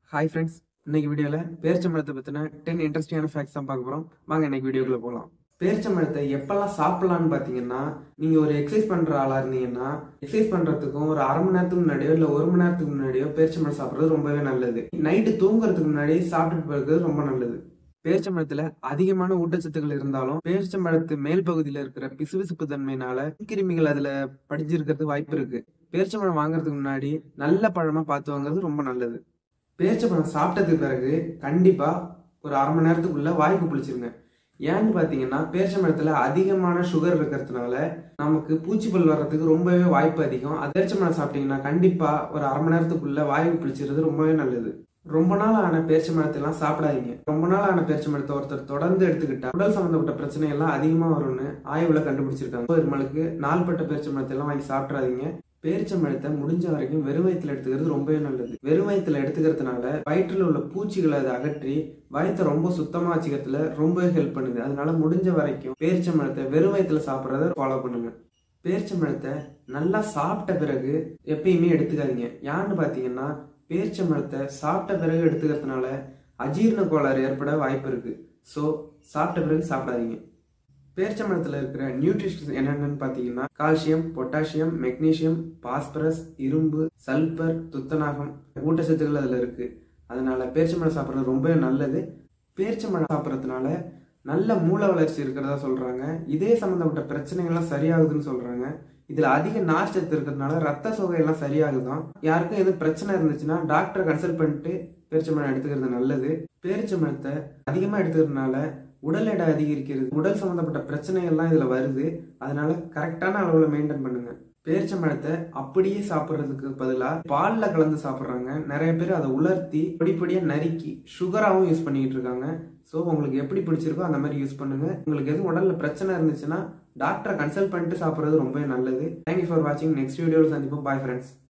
hi friends இன்னைக்கு வீடியோவில் பேரிச்சம்பழத்தை பற்றின டென் இன்ட்ரெஸ்டிங்கான ஃபேக்ட்ஸ் தான் பார்க்க போகிறோம் வாங்க இன்னைக்கு வீடியோக்குள்ள போகலாம் பேரிச்சம்பழத்தை எப்பெல்லாம் சாப்பிடலாம்னு பார்த்தீங்கன்னா நீங்கள் ஒரு எக்ஸசைஸ் பண்ணுற ஆளாக இருந்தீங்கன்னா எக்ஸசைஸ் பண்ணுறதுக்கும் ஒரு அரை மணி நேரத்துக்கு முன்னாடியோ இல்லை ஒரு மணி நேரத்துக்கு முன்னாடியோ பேரிச்சம்பழம் சாப்பிட்றது ரொம்பவே நல்லது நைட்டு தூங்குறதுக்கு முன்னாடி சாப்பிட்டுட்டு போகிறது ரொம்ப நல்லது பேரிச்சம்பழத்துல அதிகமான ஊட்டச்சத்துக்கள் இருந்தாலும் பேரிச்சம்பழத்து மேல் பகுதியில இருக்கிற பிசுபிசுப்பு தன்மையினால கிருமிகள் அதுல படிஞ்சிருக்கிறது வாய்ப்பு இருக்கு பேரிச்சம்பழம் வாங்குறதுக்கு முன்னாடி நல்ல பழமா பார்த்து வாங்குறது ரொம்ப நல்லது பேரிச்சம்பழம் சாப்பிட்டதுக்கு பிறகு கண்டிப்பா ஒரு அரை மணி நேரத்துக்குள்ள வாய்க்கு புளிச்சிருங்க ஏன்னு பாத்தீங்கன்னா பேரிச்சம்பழத்துல அதிகமான சுகர் இருக்கிறதுனால நமக்கு பூச்சிப்பல் வர்றதுக்கு ரொம்பவே வாய்ப்பு அதிகம் அது பேரிச்சம்பழம் சாப்பிட்டீங்கன்னா கண்டிப்பா ஒரு அரை மணி நேரத்துக்குள்ள வாய்க்கு புளிச்சிருது ரொம்பவே நல்லது ரொம்ப நாள் ஆன பேரிச்சம்பழத்தை எல்லாம் சாப்பிடாதீங்க ரொம்ப நாள் ஆன பேரிச்சம்பழத்தை ஒருத்தர் தொடர்ந்து எடுத்துக்கிட்டா உடல் சம்பந்தப்பட்ட பிரச்சனை எல்லாம் அதிகமா வரும்னு ஆய்வுல கண்டுபிடிச்சிருக்காங்க இருமலுக்கு நாள்பட்ட பேரிச்சம்பழத்தை எல்லாம் வாங்கி சாப்பிடாதீங்க பேரிச்சம்பழத்தை முடிஞ்ச வரைக்கும் வெறும் வயிற்றுல எடுத்துக்கிறது ரொம்பவே நல்லது வெறும் வயிற்றுல எடுத்துக்கிறதுனால வயிற்றுல உள்ள பூச்சிகளை அதை அகற்றி வயிற்றை ரொம்ப சுத்தமா வச்சுக்கிறதுல ரொம்பவே ஹெல்ப் பண்ணுது அதனால முடிஞ்ச வரைக்கும் பேரிச்சம்பழத்தை வெறும் வயிற்றுல சாப்பிட்றத ஃபாலோ பண்ணுங்க பேரிச்சம்பழத்தை நல்லா சாப்பிட்ட பிறகு எப்பயுமே எடுத்துக்காதீங்க ஏன்னு பாத்தீங்கன்னா பேரிச்சம்பழத்தை சாப்பிட்ட பிறகு எடுத்துக்கிறதுனால அஜீரண கோளாறு ஏற்பட வாய்ப்பு இருக்கு ஸோ சாப்பிட்ட பிறகு சாப்பிடாதீங்க பேரிச்சம்பழத்தில் இருக்கிற நியூட்ரிஷன்ஸ் என்னென்னு பார்த்தீங்கன்னா கால்சியம் பொட்டாசியம் மெக்னீசியம் பாஸ்பரஸ் இரும்பு சல்பர் துத்தநாகம் ஊட்டச்சத்துக்கள் அதில் இருக்கு அதனால பேரிச்சம்பழம் சாப்பிட்றது ரொம்பவே நல்லது பேரிச்சம்பழம் சாப்பிட்றதுனால நல்ல மூளை வளர்ச்சி இருக்கிறதா சொல்றாங்க இதே சம்மந்தப்பட்ட பிரச்சனைகள்லாம் சரியாகுதுன்னு சொல்றாங்க இதுல அதிக நார்ச்சத்து இருக்கிறதுனால ரத்த சோகை எல்லாம் சரியாகுதான் யாருக்கும் எதுவும் பிரச்சனை இருந்துச்சுன்னா டாக்டரை கன்சல்ட் பண்ணிட்டு பேரிச்சம்பழம் எடுத்துக்கிறது நல்லது பேரிச்சம்பழத்தை அதிகமா எடுத்துக்கிறதுனால உடல் எடை அதிகரிக்கிறது உடல் சம்பந்தப்பட்ட பிரச்சனைகள்லாம் இதுல வருது அதனால கரெக்டான அளவுல மெயின்டைன் பண்ணுங்க பேரிச்சம்பழத்தை அப்படியே சாப்பிட்றதுக்கு பதிலாக பால்ல கலந்து சாப்பிட்றாங்க நிறைய பேர் அதை உலர்த்தி பொடிப்பொடியா நறுக்கி சுகராகவும் யூஸ் பண்ணிட்டு இருக்காங்க ஸோ உங்களுக்கு எப்படி பிடிச்சிருக்கோ அந்த மாதிரி யூஸ் பண்ணுங்க உங்களுக்கு எதுவும் உடல்ல பிரச்சனை இருந்துச்சுன்னா டாக்டரை கன்சல்ட் பண்ணிட்டு சாப்பிட்றது ரொம்பவே நல்லது தேங்க்யூ ஃபார் வாட்சிங் நெக்ஸ்ட் வீடியோவில் சந்திப்போம் பாய் ஃப்ரெண்ட்ஸ்